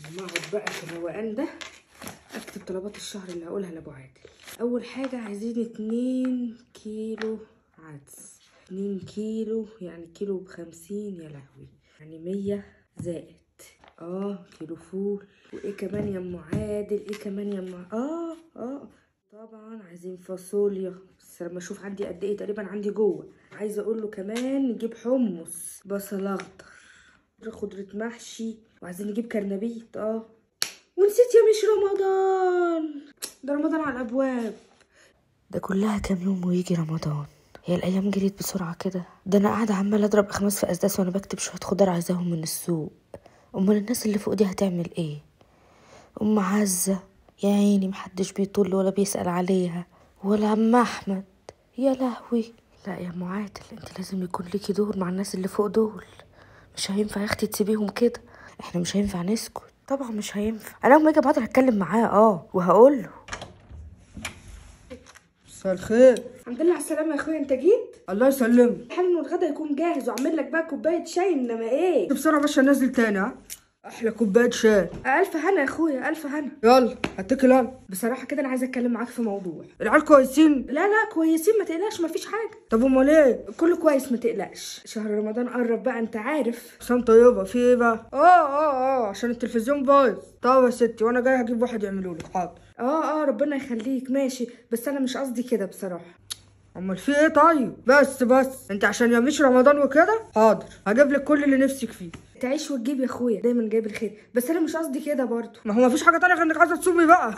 لما اقعد بقى في الروقان ده اكتب طلبات الشهر اللي هقولها لابو عادل اول حاجه عايزين اتنين كيلو عدس اتنين كيلو يعني كيلو بخمسين يا لهوي يعني مية زائد اه كيلو فول وايه كمان يا ام عادل ايه كمان يا ام اه اه طبعا عايزين فاصوليا بس لما اشوف عندي قد ايه تقريبا عندي جوه عايزه اقول له كمان نجيب حمص بصل اخضر خضره محشي وعايزين نجيب كرنبيط اه ونسيت يا مش رمضان ده رمضان على الابواب ده كلها كام يوم ويجي رمضان هي الايام جريت بسرعه كده ده انا قاعده عماله اضرب اخماس في اسداس وانا بكتب شويه خضار عايزاهم من السوق امال الناس اللي فوق دي هتعمل ايه ام عزه يا عيني محدش بيطل ولا بيسال عليها ولا عم احمد يا لهوي لا يا ام عادل انت لازم يكون ليكي دور مع الناس اللي فوق دول مش هينفع يا اختي تسيبيهم كده احنا مش هينفع نسكت طبعا مش هينفع انا اول ما اجي بقدر هتكلم معاه اه وهقول له مساء الخير الحمد لله على السلامه يا اخويا انت جيت الله يسلمك حال انه الغدا يكون جاهز واعمل لك بقى كوبايه شاي انما ايه بسرعة باش انزل تاني ها احلى كوباية شاي الف هنا يا اخويا الف هنا يلا هتكل انا بصراحه كده انا عايزه اتكلم معاك في موضوع العيال كويسين لا لا كويسين ما تقلقش مفيش حاجه طب امال ايه كله كويس ما تقلقش شهر رمضان قرب بقى انت عارف سنة طيبة في ايه بقى اه اه اه عشان التلفزيون بايظ طب يا ستي وانا جاي هجيب واحد يعمله لك حاضر اه اه ربنا يخليك ماشي بس انا مش قصدي كده بصراحه امال في ايه طيب بس بس انت عشان يا مش رمضان وكده حاضر هجيب لك كل اللي نفسك فيه تعيش وتجيب يا اخويا دايما جايب الخير بس انا مش قصدي كده برضو ما هو مفيش حاجة تانية غير انك عايزة تصومي بقى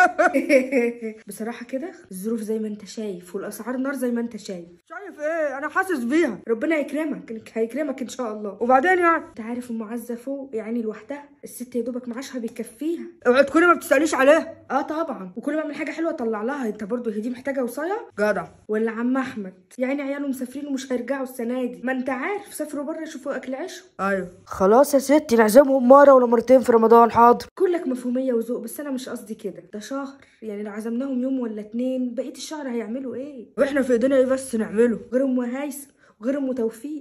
بصراحه كده الظروف زي ما انت شايف والاسعار نار زي ما انت شايف شايف ايه انا حاسس بيها ربنا يكرمك هيكرمك ان شاء الله وبعدين يعني انت عارف ام عزه فوق يعني لوحدها الست يا دوبك معاشها بيكفيها اوعي تكوني ما بتسأليش عليها اه طبعا وكل ما اعمل حاجه حلوه اطلع لها انت برضو هي دي محتاجه وصايه جدع ولا عم احمد يعني عياله مسافرين ومش هيرجعوا السنه دي ما انت عارف سافروا بره يشوفوا اكل عيشهم ايوه خلاص يا ستي نعزمهم مره ولا مرتين في رمضان حاضر كلك مفهوميه وذوق بس انا مش قصدي كده ده شهر يعني لو عزمناهم يوم ولا اتنين بقيه الشهر هيعملوا ايه واحنا في ايدينا ايه بس نعمله غير ام هيثم وغير ام توفيق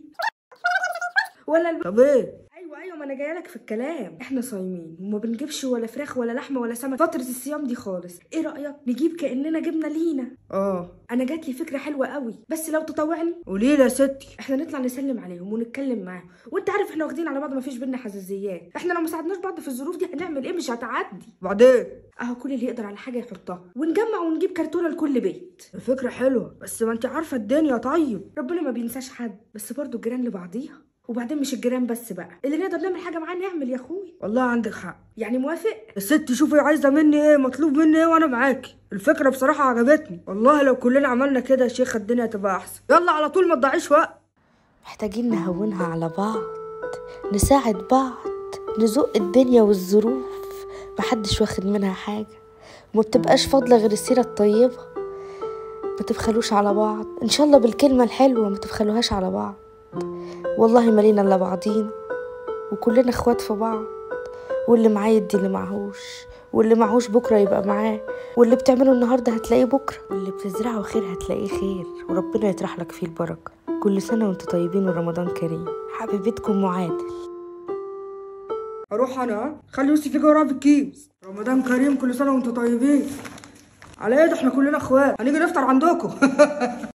ولا الب... طب ايه ايوه ايوه ما انا جايه لك في الكلام احنا صايمين وما بنجيبش ولا فراخ ولا لحمه ولا سمك فتره الصيام دي خالص ايه رايك نجيب كاننا جبنا لينا اه انا جات لي فكره حلوه قوي بس لو تطوعني قولي لي يا ستي احنا نطلع نسلم عليهم ونتكلم معاهم وانت عارف احنا واخدين على بعض ما فيش بينا حزازيات احنا لو ما ساعدناش بعض في الظروف دي هنعمل ايه مش هتعدي بعدين اهو كل اللي يقدر على حاجه يحطها ونجمع ونجيب كرتونه لكل بيت الفكرة حلوة بس ما انت عارفة الدنيا طيب ربنا ما بينساش حد بس برضو الجيران لبعضيها وبعدين مش الجيران بس بقى اللي نقدر نعمل حاجه معاه نعمل يا اخوي والله عندك حق يعني موافق الست شوفي عايزة مني ايه مطلوب مني ايه وانا معاكي الفكرة بصراحة عجبتني والله لو كلنا عملنا كده يا شيخة الدنيا هتبقى احسن يلا على طول ما تضيعيش وقت محتاجين نهونها على بعض نساعد بعض نزق الدنيا والظروف محدش واخد منها حاجة وما بتبقاش فاضلة غير السيرة الطيبة ما تبخلوش على بعض ان شاء الله بالكلمة الحلوة ما تبخلوهاش على بعض والله مالينا الا بعضينا وكلنا اخوات في بعض واللي معاه يدي اللي معهوش واللي معهوش بكرة يبقى معاه واللي بتعمله النهاردة هتلاقيه بكرة واللي بتزرعه خير هتلاقيه خير وربنا يطرح لك فيه البركة كل سنة وانتوا طيبين ورمضان كريم حبيبتكم معادل اروح انا ها؟ خلي يوسف يجي ورايا بالكيس رمضان كريم كل سنة وانتم طيبين على ايه ده احنا كلنا اخوات هنيجي نفطر عندكم